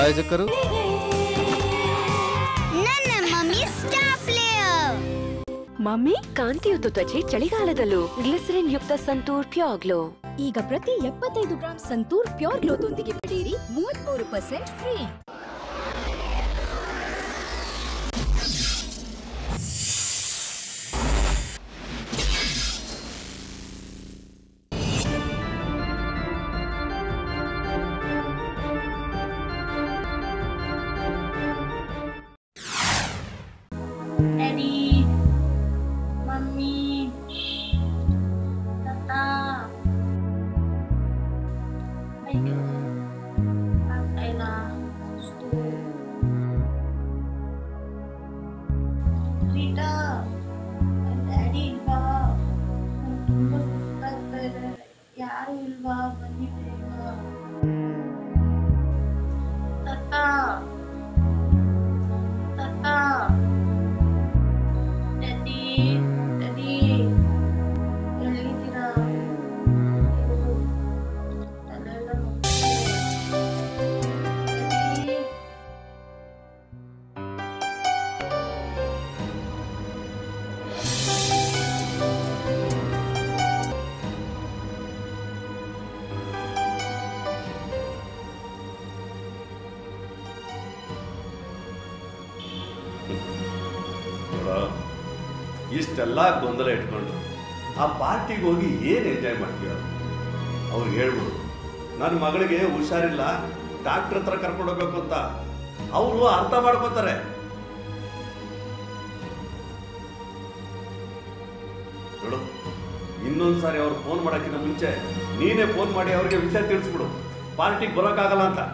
ಪ್ರಾಯೋಜಕರು ನನ್ನ mummy star player mummy ಕಾಂತಿಯುತ ತ್ವಚೆ ಚಳಿಗಾಲದಲ್ಲೂ ಗ್ಲಿಸರಿನ್ ಯುಕ್ತ ಸಂತೂರ್ ಪ್ಯೂರ್ ಗ್ಲೋ ಈಗ ಪ್ರತಿ ಎಪ್ಪತ್ತೈದು ಗ್ರಾಂ ಸಂತೂರ್ ಪ್ಯೂರ್ ಗ್ಲೋದೊಂದಿಗೆ ಪಡೆಯಿರಿ ಮೂವತ್ಮೂರು ಪರ್ಸೆಂಟ್ ಫ್ರೀ ಡ್ಯಾಡಿ ಮಮ್ಮಿ ತಾತ ಅಯ್ಯೋ ಆಗ್ತಾ ಇಲ್ಲ ಸುಸ್ತು ರೀಟಾ ಡ್ಯಾಡಿ ಇಲ್ವಾ ನಂಗೆ ತುಂಬ ಸುಸ್ತಾಗ್ತಾ ಇದೆ ಯಾರು ಇಲ್ವಾ ಬನ್ನಿ ಬೇಗ ತಾತ ತಾತ ಡ್ಯಾಡಿ ಡ್ಯಾಡಿ ಎಲ್ಲಿದ್ದೀರಾ ಅಯ್ಯೋ, ತಲೆಯೆಲ್ಲ ನೋವ್ತಿದೆ. ಡ್ಯಾಡಿ ನೋಡೋ, ಇಷ್ಟೆಲ್ಲ ಗೊಂದಲ ಇಟ್ಕೊಂಡು ಆ ಪಾರ್ಟಿಗೆ ಹೋಗಿ ಏನು ಎಂಜಾಯ್ ಮಾಡ್ತೀಯ ಅವ್ರಿಗೆ ಹೇಳ್ಬಿಡು ನನ್ನ ಮಗಳಿಗೆ ಹುಷಾರಿಲ್ಲ ಡಾಕ್ಟರ್ ಹತ್ರ ಕರ್ಕೊಂಡು ಹೋಗ್ಬೇಕು ಅಂತ ಅವರು ಅರ್ಥ ಮಾಡ್ಕೋತಾರೆ ನೋಡು ಇನ್ನೊಂದ್ಸಾರಿ ಅವ್ರು ಫೋನ್ ಮಾಡೋಕ್ಕಿಂತ ಮುಂಚೆ ನೀನೇ ಫೋನ್ ಮಾಡಿ ಅವ್ರಿಗೆ ವಿಷಯ ತಿಳಿಸ್ಬಿಡು ಪಾರ್ಟಿಗೆ ಬರೋಕ್ಕಾಗಲ್ಲ ಅಂತ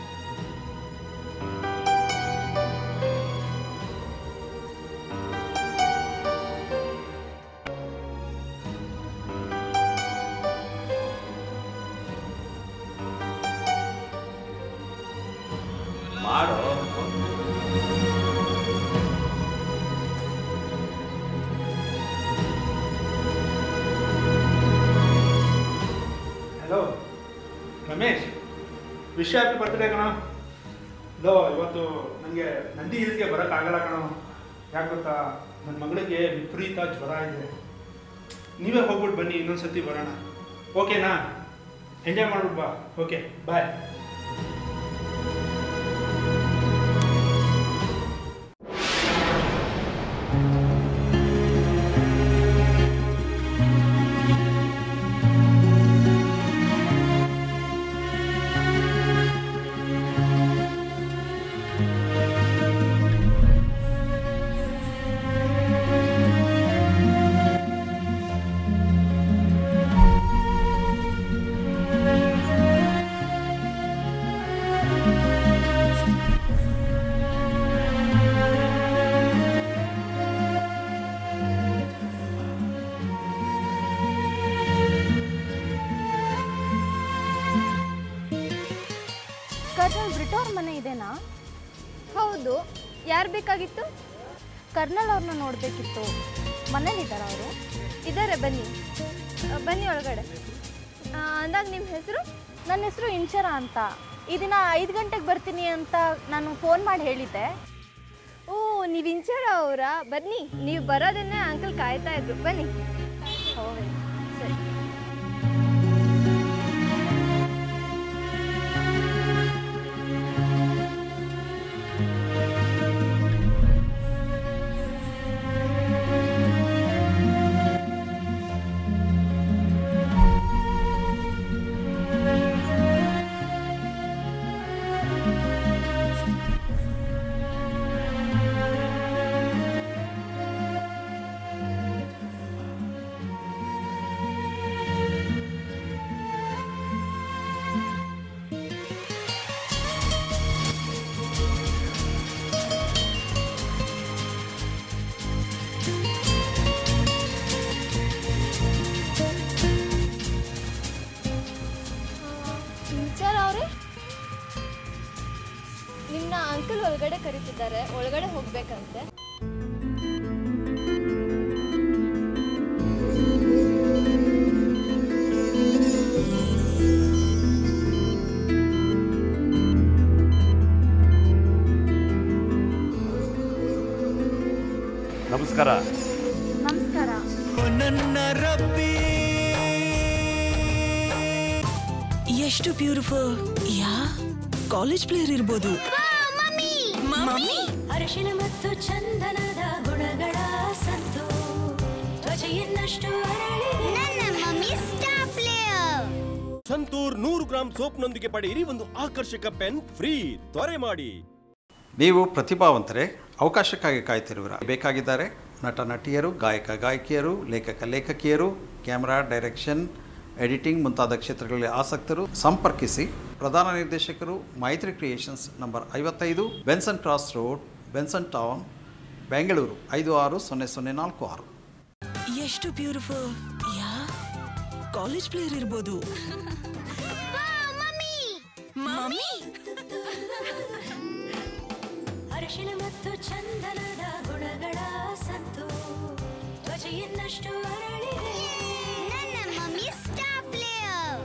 ಮಾಡೋ hello Ramesh wish happy birthday ಕಣ ಲೋ ಇವತ್ತು ನನಗೆ ನಂದಿ ಹಿಲ್ಸ್ಗೆ ಬರೋಕ್ಕಾಗಲ್ಲ ಕಣೋ ಯಾಕೆ ಗೊತ್ತಾ ನನ್ನ ಮಗಳಿಗೆ ವಿಪರೀತ ಜ್ವರ ಇದೆ ನೀವೇ ಹೋಗ್ಬಿಟ್ಟು ಬನ್ನಿ ಇನ್ನೊಂದು ಸತಿ ಬರೋಣ ಓಕೆನಾ ಎಂಜಾಯ್ ಮಾಡ್ಬಿಟ್ಟು ಬಾ ಓಕೆ ಬಾಯ್ ಕರ್ನಲ್ ಬ್ರಿಟೋರ್ ಮನೆ ಇದೆನಾ ಹೌದು ಯಾರು ಬೇಕಾಗಿತ್ತು ಕರ್ನಲ್ ಅವ್ರನ್ನ ನೋಡಬೇಕಿತ್ತು ಮನೇಲಿದ್ದಾರ ಅವರು ಇದ್ದಾರೆ ಬನ್ನಿ ಆ, ಬನ್ನಿ ಒಳಗಡೆ ಆ, ಅಂದಾಗ ನಿಮ್ಮ ಹೆಸರು ನನ್ನ ಹೆಸರು ಇಂಚರ ಅಂತ ಈ ದಿನ ಐದು ಗಂಟೆಗೆ ಬರ್ತೀನಿ ಅಂತ ನಾನು ಫೋನ್ ಮಾಡಿ ಹೇಳಿದ್ದೆ ಓ ನೀವು ಇಂಚರ ಅವರಾ ಬನ್ನಿ ನೀವು ಬರೋದನ್ನೇ ಅಂಕಲ್ ಕಾಯ್ತಾ ಇದ್ರು ಬನ್ನಿ ಹೌದು ಸರಿ ಟೀಚರ್ ಅವರೇ ನಿಮ್ಮನ್ನ ಅಂಕಲ್ ಒಳಗಡೆ ಕರೀತಿದ್ದಾರೆ ಒಳಗಡೆ ಹೋಗ್ಬೇಕಂತೆ ನಮಸ್ಕಾರ ನಮಸ್ಕಾರ ಎಷ್ಟು ಬ್ಯೂಟಿಫುಲ್ ಯಾ ಕಾಲೇಜ್ ಪ್ಲೇಯರ್ ಇರ್ಬೋದು ಅರಿಶಿನ ಮತ್ತು ಚಂದನದ ಗುಣಗಳ ಸಂತು ತ್ವಚೆಯನ್ನಷ್ಟು ಅರಳಿದೆ ನನ್ನ ಮಮ್ಮಿ ಸ್ಟಾರ್ ಪ್ಲೇಯರ್ ಸಂತೂರ್ ನೂರು ಗ್ರಾಂ ಸೋಪ್ನೊಂದಿಗೆ ಪಡೆಯಿರಿ ಒಂದು ಆಕರ್ಷಕ ಪೆನ್ ಫ್ರೀ ತ್ವರೆ ಮಾಡಿ ನೀವು ಪ್ರತಿಭಾವಂತರೇ ಅವಕಾಶಕ್ಕಾಗಿ ಕಾಯ್ತಿರುವಿರ ಬೇಕಾಗಿದ್ದಾರೆ ನಟ ನಟಿಯರು ಗಾಯಕ ಗಾಯಕಿಯರು ಲೇಖಕ ಲೇಖಕಿಯರು ಕ್ಯಾಮ್ರಾ ಡೈರೆಕ್ಷನ್ ಎಡಿಟಿಂಗ್ ಮುಂತಾದ ಕ್ಷೇತ್ರಗಳಲ್ಲಿ ಆಸಕ್ತರು ಸಂಪರ್ಕಿಸಿ ಪ್ರಧಾನ ನಿರ್ದೇಶಕರು ಮೈತ್ರಿ ಕ್ರಿಯೇಷನ್ಸ್ ನಂಬರ್ ಐವತ್ತೈದು Benson cross road Benson town Bengaluru ಐದು ಆರು ಸೊನ್ನೆ ಸೊನ್ನೆ ನಾಲ್ಕು ಆರು ಎಷ್ಟು ಬ್ಯೂಟಿಫುಲ್ ಯಾ ಕಾಲೇಜ್ ಪ್ಲೇಯರ್ ಇರ್ಬೋದು ಮಮ್ಮಿ ಅರಿಶಿನ ಮತ್ತು ಚಂದನದ ಗುಣಗಳ ಸಂತು ತ್ವಚೆಯನ್ನಷ್ಟು ಅರಳಿದೆ ನನ್ನ ಮಮ್ಮಿ ಸ್ಟಾರ್ ಪ್ಲೇಯರ್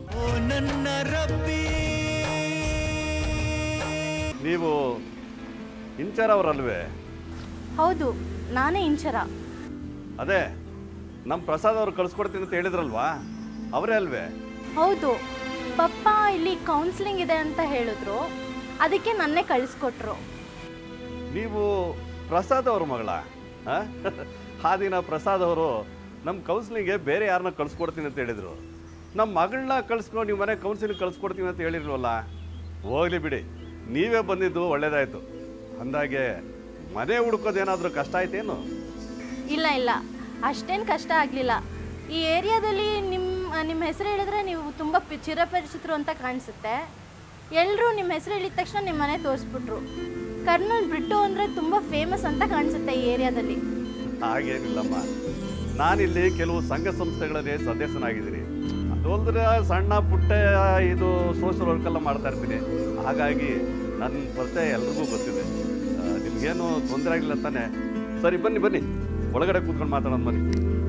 ನೀವು ಇಂಚರ್ ಅವರಲ್ವೇ ಹೌದು ನಾನೇ ಇಂಚರ ಅದೇ ನಮ್ಮ ಪ್ರಸಾದ್ ಅವ್ರು ಕಳ್ಸ್ಕೊಡ್ತೀನಿ ಅಂತ ಹೇಳಿದ್ರಲ್ವಾ ಅವರೇ ಅಲ್ವೇ ಹೌದು ಪಪ್ಪ ಇಲ್ಲಿ ಕೌನ್ಸಿಲಿಂಗ್ ಇದೆ ಅಂತ ಹೇಳಿದ್ರು ಅದಕ್ಕೆ ನನ್ನೇ ಕಳಿಸ್ಕೊಟ್ರು ನೀವು ಪ್ರಸಾದ್ ಅವ್ರ ಮಗಳ ಆ? ಆ ದಿನ ಪ್ರಸಾದ್ ಅವರು ನಮ್ಮ ಕೌನ್ಸಿಲಿಂಗ್ಗೆ ಬೇರೆ ಯಾರನ್ನ ಕಳ್ಸ್ಕೊಡ್ತೀನಿ ಅಂತ ಹೇಳಿದರು ನಮ್ಮ ಮಗಳನ್ನ ಕಳ್ಸ್ಕೊಂಡು ನೀವು ಮನೆ ಕೌನ್ಸಿಲಿಂಗ್ ಕಳ್ಸ್ಕೊಡ್ತೀನಿ ಅಂತ ಹೇಳಿರ್ವಲ್ಲ ಹೋಗ್ಲಿ ಬಿಡಿ ನೀವೇ ಬಂದಿದ್ದು ಒಳ್ಳೇದಾಯ್ತು ಅಂದಾಗೆ ಮನೆ ಹುಡ್ಕೋದೇನಾದರೂ ಕಷ್ಟ ಆಯ್ತೇನು ಇಲ್ಲ ಇಲ್ಲ ಅಷ್ಟೇನು ಕಷ್ಟ ಆಗಲಿಲ್ಲ ಈ ಏರಿಯಾದಲ್ಲಿ ನಿಮ್ಮ ನಿಮ್ಮ ಹೆಸರು ಹೇಳಿದ್ರೆ ನೀವು ತುಂಬ ಪಿ- ಚಿರಪರಿಚಿತರು ಅಂತ ಕಾಣಿಸುತ್ತೆ ಎಲ್ಲರೂ ನಿಮ್ಮ ಹೆಸರು ಹೇಳಿದ ತಕ್ಷಣ ನಿಮ್ಮ ಮನೆ ತೋರಿಸ್ಬಿಟ್ರು ಕರ್ನಲ್ ಬ್ರಿಟ್ಟು ಅಂದರೆ ತುಂಬ ಫೇಮಸ್ ಅಂತ ಕಾಣಿಸುತ್ತೆ ಈ ಏರಿಯಾದಲ್ಲಿ ಹಾಗೇನಿಲ್ಲಮ್ಮ ನಾನಿಲ್ಲಿ ಕೆಲವು ಸಂಘ ಸಂಸ್ಥೆಗಳಲ್ಲಿ ಸದಸ್ಯನಾಗಿದ್ದೀನಿ ಅದೊಂದ್ರೆ ಸಣ್ಣ ಪುಟ್ಟ ಇದು ಸೋಷಿಯಲ್ ವರ್ಕೆಲ್ಲ ಮಾಡ್ತಾ ಇರ್ತೀನಿ ಹಾಗಾಗಿ ನನ್ನ ಪರಿಚಯ ಎಲ್ರಿಗೂ ಗೊತ್ತಿದೆ ಆ, ನಿಮ್ಗೇನು ತೊಂದರೆ ಆಗಿಲ್ಲ ತಾನೆ ಸರಿ ಬನ್ನಿ ಬನ್ನಿ ಒಳಗಡೆ ಕೂತ್ಕೊಂಡು ಮಾತಾಡೋಣ ಬನ್ನಿ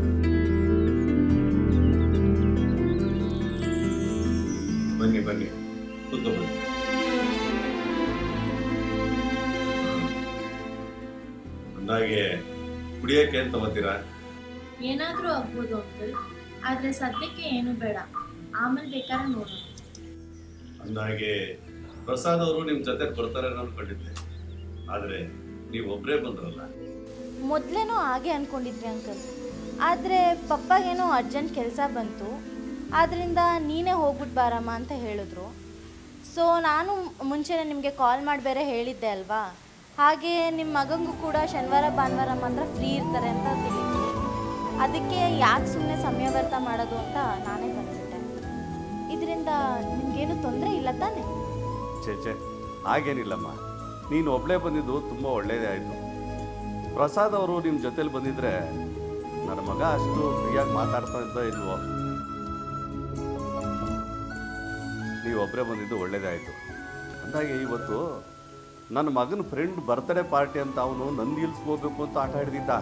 ಬನ್ನಿ ಬನ್ನಿ ಕೂತ್ಕೊ ಬನ್ನಿ ಅಂದಾಗೆ ಕುಡಿಯೋಕೆ ಅಂತ ತಗೋತೀರಾ ಏನಾದರೂ ಆಗ್ಬೋದು ಅಂಕಲ್ ಆದರೆ ಸದ್ಯಕ್ಕೆ ಏನು ಬೇಡ ಆಮೇಲೆ ಬೇಕಾದ್ರೆ ನೋಡೋಣ ಅಂದಾಗೆ ಪ್ರಸಾದ್ ಅವರು ನಿಮ್ಮ ಜೊತೆ ಬರ್ತಾರೆ ಅನ್ಕೊಂಡಿದ್ದೆ ಆದರೆ ನೀವು ಒಬ್ಬರೇ ಬಂದ್ರಲ್ಲ ಮೊದಲೇನೋ ಹಾಗೆ ಅಂದ್ಕೊಂಡಿದ್ವಿ ಅಂಕಲ್ ಆದರೆ ಪಪ್ಪಗೇನೋ ಅರ್ಜೆಂಟ್ ಕೆಲಸ ಬಂತು ಆದ್ದರಿಂದ ನೀನೇ ಹೋಗ್ಬಿಟ್ಟು ಬಾರಮ್ಮ ಅಂತ ಹೇಳಿದ್ರು ಸೊ ನಾನು ಮುಂಚೆನೇ ನಿಮಗೆ ಕಾಲ್ ಮಾಡಿ ಬೇರೆ ಹೇಳಿದ್ದೆ ಅಲ್ವಾ ಹಾಗೆ ನಿಮ್ಮ ಮಗಂಗೂ ಕೂಡ ಶನಿವಾರ ಭಾನುವಾರ ಮಾತ್ರ ಫ್ರೀ ಇರ್ತಾರೆ ಅಂತ ತಿಳಿದ್ವಿ ಅದಕ್ಕೆ ಯಾಕೆ ಸುಮ್ಮನೆ ಸಮಯ ವ್ಯರ್ಥ ಮಾಡೋದು ಅಂತ ನಾನೇ ಬಂದ್ಬಿಟ್ಟೆ ಇದರಿಂದ ನಿಮಗೇನು ತೊಂದರೆ ಇಲ್ಲ ತಾನೇ ಛೇ ಛೇ ಹಾಗೇನಿಲ್ಲಮ್ಮ ನೀನು ಒಬ್ಬಳೇ ಬಂದಿದ್ದು ತುಂಬ ಒಳ್ಳೇದೇ ಆಯಿತು ಪ್ರಸಾದ್ ಅವರು ನಿಮ್ಮ ಜೊತೆಲಿ ಬಂದಿದ್ರೆ ನನ್ನ ಮಗ ಅಷ್ಟು ಫ್ರೀಯಾಗಿ ಮಾತಾಡ್ತಾ ಇದ್ದ ಇಲ್ವೋ ನೀವು ಒಬ್ಬರೇ ಬಂದಿದ್ದು ಒಳ್ಳೇದೇ ಆಯಿತು ಅಂದಾಗೆ ಇವತ್ತು ನನ್ನ ಮಗನ ಫ್ರೆಂಡ್ ಬರ್ತ್ಡೇ ಪಾರ್ಟಿ ಅಂತ ಅವನು ನಂದಿ ಹಿಲ್ಸ್ಗೆ ಹೋಗ್ಬೇಕು ಅಂತ ಆಟ ಹಿಡ್ದಿದ್ದ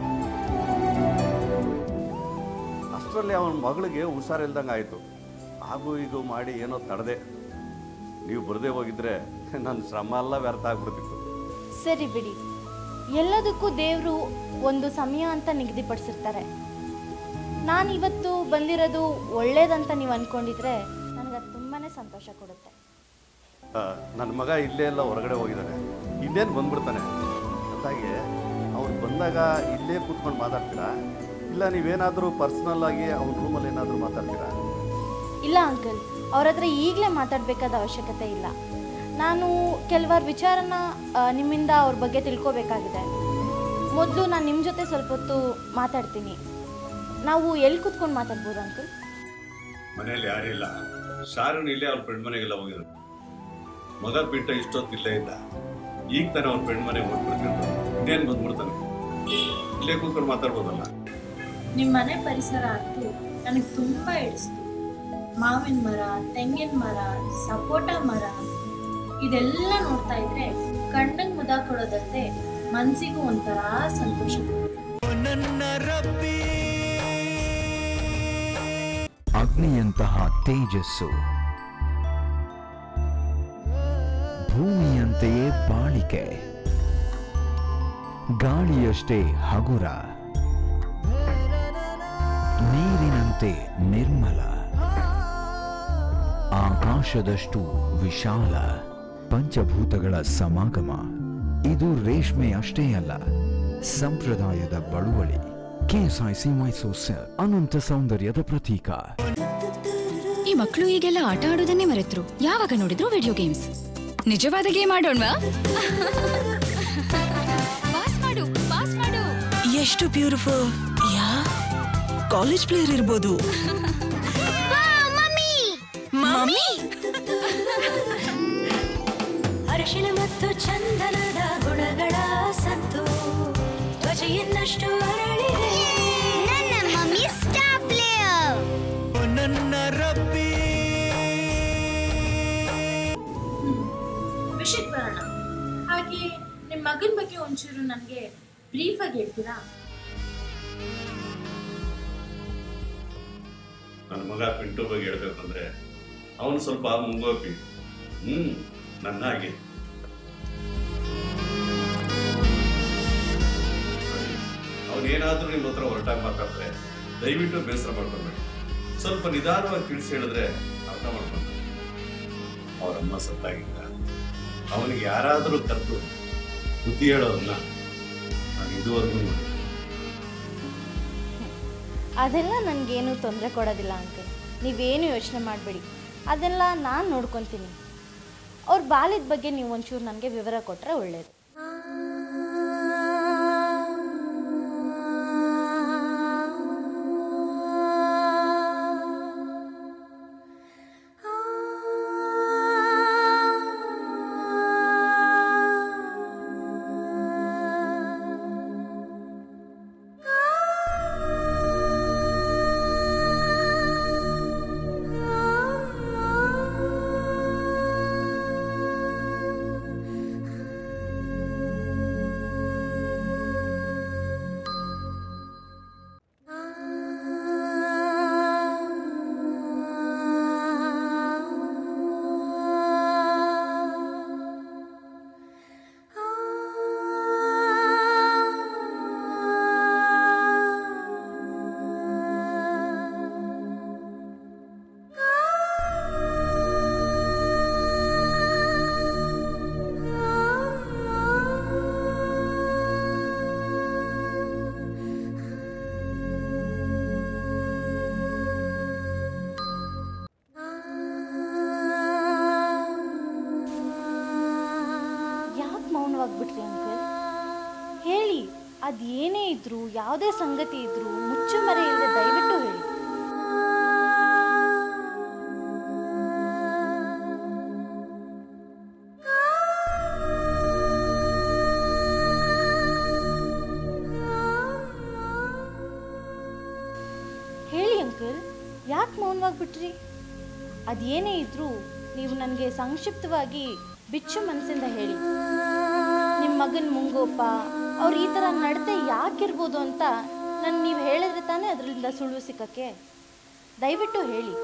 ಅಷ್ಟರಲ್ಲಿ ಅವನ ಮಗಳಿಗೆ ಹುಷಾರಿಲ್ದಂಗೆ ಆಯಿತು ಹಾಗೂ ಇದು ಮಾಡಿ ಏನೋ ತಡೆದೆ ನೀವು ಬರದೇ ಹೋಗಿದ್ರೆ ನನ್ನ ಶ್ರಮ ಎಲ್ಲ ವ್ಯರ್ಥ ಆಗ್ಬಿಡ್ತಿತ್ತು ಸರಿ ಬಿಡಿ ಎಲ್ಲದಕ್ಕೂ ದೇವರು ಒಂದು ಸಮಯ ಅಂತ ನಿಗದಿಪಡಿಸಿರ್ತಾರೆ ನಾನು ಇವತ್ತು ಬಂದಿರೋದು ಒಳ್ಳೇದಂತ ನೀವು ಅಂದ್ಕೊಂಡಿದ್ರೆ ನನಗೆ ಅದು ತುಂಬಾ ಸಂತೋಷ ಕೊಡುತ್ತೆ ಆ, ನನ್ನ ಮಗ ಇಲ್ಲೇ ಎಲ್ಲ ಹೊರಗಡೆ ಹೋಗಿದ್ದಾನೆ ಇನ್ನೇನು ಬಂದ್ಬಿಡ್ತಾನೆ ಅಂದಾಗೆ ಅವ್ರು ಬಂದಾಗ ಇಲ್ಲೇ ಕೂತ್ಕೊಂಡು ಮಾತಾಡ್ತೀರಾ ಇಲ್ಲ ನೀವೇನಾದರೂ ಪರ್ಸ್ನಲ್ ಆಗಿ ಅವ್ನ ರೂಮಲ್ಲಿ ಏನಾದರೂ ಮಾತಾಡ್ತೀರಾ ಇಲ್ಲ ಅಂಕಲ್ ಅವ್ರ ಹತ್ರ ಈಗಲೇ ಮಾತಾಡಬೇಕಾದ ಅವಶ್ಯಕತೆ ಇಲ್ಲ ನಾನು ಕೆಲವಾರು ವಿಚಾರನ ಆ, ನಿಮ್ಮಿಂದ ಅವ್ರ ಬಗ್ಗೆ ತಿಳ್ಕೊಬೇಕಾಗಿದೆ ಮೊದಲು ನಾನು ನಿಮ್ಮ ಜೊತೆ ಸ್ವಲ್ಪ ಹೊತ್ತು ಮಾತಾಡ್ತೀನಿ ನಾವು ಎಲ್ಲಿ ಕೂತ್ಕೊಂಡು ಮಾತಾಡ್ಬೋದು ಅಂಕಲ್ ಮನೇಲಿ ಯಾರಿಲ್ಲ ಶಾರುನ್ ಇಲ್ಲೇ ಅವ್ರ ಫ್ರೆಂಡ್ ಮನೆಗೆಲ್ಲ ಹೋಗಿದ್ರು ಮಗ ಬಿಟ್ಟ ಇಷ್ಟೊತ್ತು ಇಲ್ಲೇ ಇದ್ದ ಈಗ ತಾನೇ ಅವ್ರ ಫ್ರೆಂಡ್ ಮನೆಗೆ ಹೋಗ್ಬಿಡ್ತಿದ್ರು ಇನ್ನೇನು ಬಂದ್ಬಿಡ್ತಾನೆ ಇಲ್ಲೇ ಕೂತ್ಕೊಂಡು ಮಾತಾಡ್ಬೋದಲ್ಲ ನಿಮ್ಮ ಮನೆ ಪರಿಸರ ಅಂತೂ ನನಗೆ ತುಂಬ ಹಿಡಿಸ್ತು ಮಾವಿನ ಮರ ತೆಂಗಿನ ಮರ ಸಪೋಟ ಮರ ಇದೆಲ್ಲ ನೋಡ್ತಾ ಇದ್ರೆ ಕಣ್ಣಿಗೆ ಮುದ ಕೊಡೋದಲ್ಲದೆ ಮನ್ಸಿಗೂ ಒಂಥರ ಸಂತೋಷ ಅಗ್ನಿಯಂತಹ ತೇಜಸ್ಸು ಭೂಮಿಯಂತೆಯೇ ಬಾಳಿಕೆ ಗಾಳಿಯಷ್ಟೇ ಹಗುರ ನೀರಿನಂತೆ ನಿರ್ಮಲ ಆಕಾಶದಷ್ಟು ವಿಶಾಲ ಪಂಚಭೂತಗಳ ಸಮಾಗಮ ಇದು ರೇಷ್ಮೆ ಅಷ್ಟೇ ಅಲ್ಲ ಸಂಪ್ರದಾಯದ ಬಳುವಳಿ ಕೆಎಸ್ಐಸಿ ಮೈಸೂರು ಸೆಲ್ ಅನಂತ ಸೌಂದರ್ಯದ ಪ್ರತೀಕ ಈ ಮಕ್ಕಳು ಈಗೆಲ್ಲ ಆಟ ಆಡೋದನ್ನೇ ಮರೆತ್ರು ಯಾವಾಗ ನೋಡಿದ್ರು ವಿಡಿಯೋ ಗೇಮ್ಸ್ ನಿಜವಾದ ಗೇಮ್ ಆಡೋಣವಾ ಪಾಸ್ ಮಾಡು ಪಾಸ್ ಮಾಡು ಎಷ್ಟು ಬ್ಯೂಟಿಫುಲ್ ಯಾ ಕಾಲೇಜ್ ಪ್ಲೇಯರ್ ಇರ್ಬೋದು ಮಮ್ಮಿ ಅರಿಶಿನ ಮತ್ತು ಚಂದನದ ಗುಣಗಳ ಸತ್ತು ತ್ವಚೆಯನ್ನಷ್ಟು ಅರಳಿದೆ ನನ್ನ ಮಮ್ಮಿ ಸ್ಟಾರ್ ಪ್ಲೇಯರ್ ನನ್ನ ರಬ್ಬಿ ವಿಷಯಕ್ಕೆ ಬರೋಣ ಹಾಗೆ ನಿಮ್ಮ ಮಗನ ಬಗ್ಗೆ ಒಂಚೂರು ನನಗೆ ಬ್ರೀಫಾಗಿ ಹೇಳ್ತೀರಾ ನನ್ನ ಮಗ ಪಿಂಟು ಬಗ್ಗೆ ಹೇಳ್ಬೇಕಂದ್ರೆ ಅವನು ಸ್ವಲ್ಪ ಮುಂಗೋಪಿ ಹ್ಮ್ ನನ್ನ ಹಾಗೆ ಅವನೇನಾದ್ರೂ ನಿಮ್ಮ ಹತ್ರ ಹೊರಟಾಗಿ ಮಾತಾಡ್ತಾರೆ ದಯವಿಟ್ಟು ಬೇಸರ ಮಾಡ್ಕೊಬೇಡಿ ಸ್ವಲ್ಪ ನಿಧಾನವಾಗಿ ತಿಳಿಸಿ ಹೇಳಿದ್ರೆ ಅರ್ಥ ಮಾಡ್ಕೊಂಡು ಅವರಮ್ಮ ಸತ್ತಾಗಿದ್ದ ಅವನಿಗೆ ಯಾರಾದರೂ ಕರೆದು ಬುದ್ಧಿ ಹೇಳೋದನ್ನ ನಾನು ಇದುವರೆಗೂ ನೋಡಿ ಅದೆಲ್ಲ ನನಗೇನು ತೊಂದರೆ ಕೊಡೋದಿಲ್ಲ ಅಂಕಲ್ ನೀವೇನು ಯೋಚನೆ ಮಾಡಬೇಡಿ ಅದೆಲ್ಲ ನಾನು ನೋಡ್ಕೊತೀನಿ ಅವ್ರ ಬಾಲ್ಯದ ಬಗ್ಗೆ ನೀವು ಒಂಚೂರು ನನಗೆ ವಿವರ ಕೊಟ್ಟರೆ ಒಳ್ಳೆಯದು ಯಾಕೆ ಮೌನವಾಗ್ಬಿಟ್ರಿ ಅಂಕಲ್ ಹೇಳಿ ಅದು ಏನೇ ಇದ್ರು ಯಾವುದೇ ಸಂಗತಿ ಇದ್ರು ಮುಚ್ಚು ಮರೆ ಇಲ್ಲದೆ ದಯವಿಟ್ಟು ಹೇಳಿ ಹೇಳಿ ಅಂಕಲ್ ಯಾಕೆ ಮೌನವಾಗ್ಬಿಟ್ರಿ ಅದೇನೇ ಇದ್ರೂ ನೀವು ನನಗೆ ಸಂಕ್ಷಿಪ್ತವಾಗಿ ಬಿಚ್ಚು ಮನಸ್ಸಿಂದ ಹೇಳಿ ನಿಮ್ಮ ಮಗನ ಮುಂಗೋಪ ಅವ್ರು ಈ ಥರ ನಡತೆ ಯಾಕಿರ್ಬೋದು ಅಂತ ನಾನು ನೀವು ಹೇಳಿದ್ರೆ ತಾನೇ ಅದರಿಂದ ಸುಳ್ಳು ಸಿಕ್ಕಕ್ಕೆ ದಯವಿಟ್ಟು ಹೇಳಿ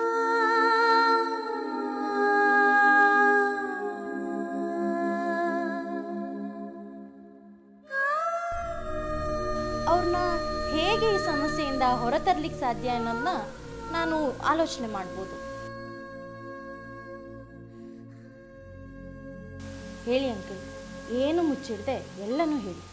ಅವ್ರನ್ನ ಹೇಗೆ ಈ ಸಮಸ್ಯೆಯಿಂದ ಹೊರತರ್ಲಿಕ್ಕೆ ಸಾಧ್ಯ ಅನ್ನೋದನ್ನ ನಾನು ಆಲೋಚನೆ ಮಾಡ್ಬೋದು ಹೇಳಿ ಅಂಕಲ್ ಏನು ಮುಚ್ಚಿಡದೆ ಎಲ್ಲನೂ ಹೇಳಿ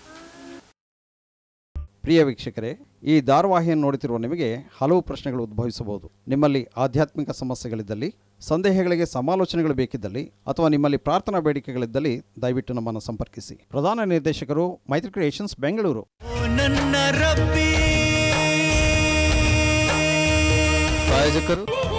ಪ್ರಿಯ ವೀಕ್ಷಕರೇ ಈ ಧಾರಾವಾಹಿಯನ್ನು ನೋಡುತ್ತಿರುವ ನಿಮಗೆ ಹಲವು ಪ್ರಶ್ನೆಗಳು ಉದ್ಭವಿಸಬಹುದು ನಿಮ್ಮಲ್ಲಿ ಆಧ್ಯಾತ್ಮಿಕ ಸಮಸ್ಯೆಗಳಿದ್ದಲ್ಲಿ ಸಂದೇಹಗಳಿಗೆ ಸಮಾಲೋಚನೆಗಳು ಬೇಕಿದ್ದಲ್ಲಿ ಅಥವಾ ನಿಮ್ಮಲ್ಲಿ ಪ್ರಾರ್ಥನಾ ಬೇಡಿಕೆಗಳಿದ್ದಲ್ಲಿ ದಯವಿಟ್ಟು ನಮ್ಮನ್ನು ಸಂಪರ್ಕಿಸಿ ಪ್ರಧಾನ ನಿರ್ದೇಶಕರು ಮೈತ್ರಿ ಕ್ರಿಯೇಷನ್ಸ್ ಬೆಂಗಳೂರು ನನ್ನ ರಬ್ಬಿ ಪ್ರಾಯೋಜಕರು ಇದೆ